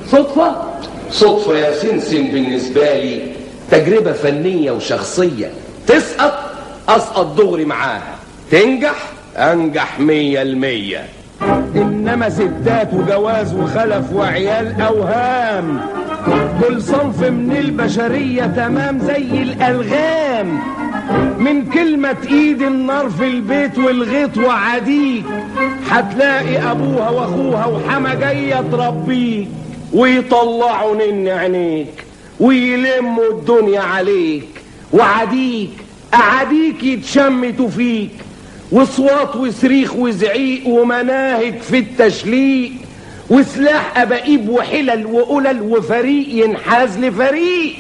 صدفة صدفة يا سنسن بالنسبة لي تجربة فنية وشخصية تسقط أسقط دغري معاها تنجح أنجح مية المية إنما ستات وجواز وخلف وعيال أوهام دول صنف من البشرية تمام زي الألغام من كلمة ايد النار في البيت والغيط وعديك هتلاقي ابوها واخوها وحما جاية تربيك ويطلعوا نن عينيك ويلموا الدنيا عليك وعديك اعاديك يتشمتوا فيك وصوات وصريخ وزعيق ومناهج في التشليق وسلاح أبائيب وحلل وقلل وفريق ينحاز لفريق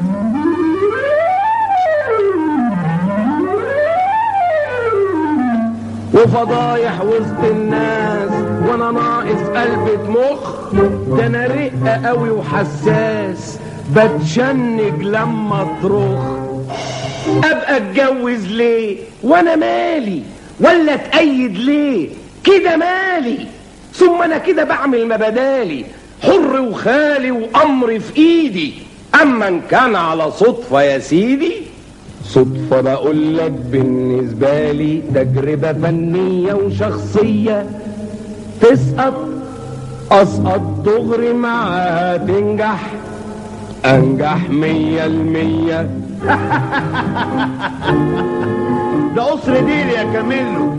وفضايح وسط الناس وانا ناقص قلبة مخ ده انا رقة قوي وحساس بتشنج لما ترخ ابقى اتجوز ليه وانا مالي ولا اتأيد ليه كده مالي ثم انا كده بعمل ما بدالي حر وخالي وامري في ايدي اما ان كان على صدفة يا سيدي صدفة بقول لك بالنسبة لي تجربة فنية وشخصية تسقط اسقط دغري معاها تنجح انجح مية المية ده قصر ديل يا كاميلو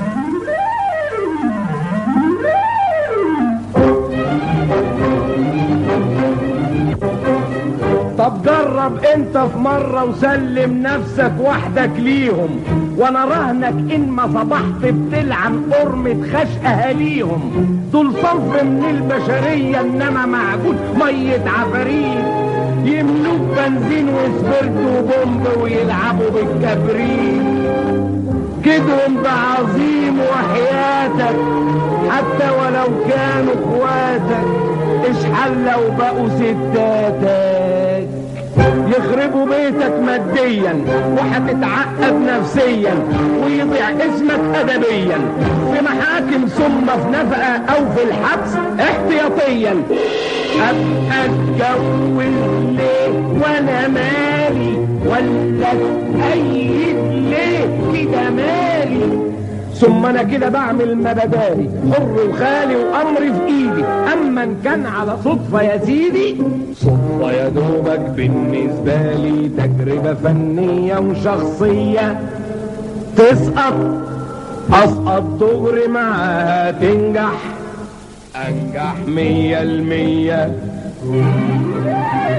طب جرب انت في مرة وسلم نفسك وحدك ليهم وانا رهنك ان ما صبحت بتلعن قرمة خش اهاليهم دول صنف من البشرية انما معجون مية عفاريت يملوك بنزين وسبرت وبومب ويلعبوا بالكبريت كدهم ده عظيم وحياتك حتى ولو كانوا اخواتك اشحال لو بقوا ستاتك يخربوا بيتك ماديا وهتتعقد نفسيا ويضيع اسمك ادبيا في محاكم ثم في نفقه او في الحبس احتياطيا ابقى اتجوز ليه وانا مالي ولا اتأيد ليه كده مالي ثم انا كده بعمل ما بدالي حر وخالي وامري في ايدي اما ان كان على صدفة يا سيدي صدفة يا دوبك بالنسبة لي تجربة فنية وشخصية تسقط اسقط دغري معاها تنجح انجح مية المية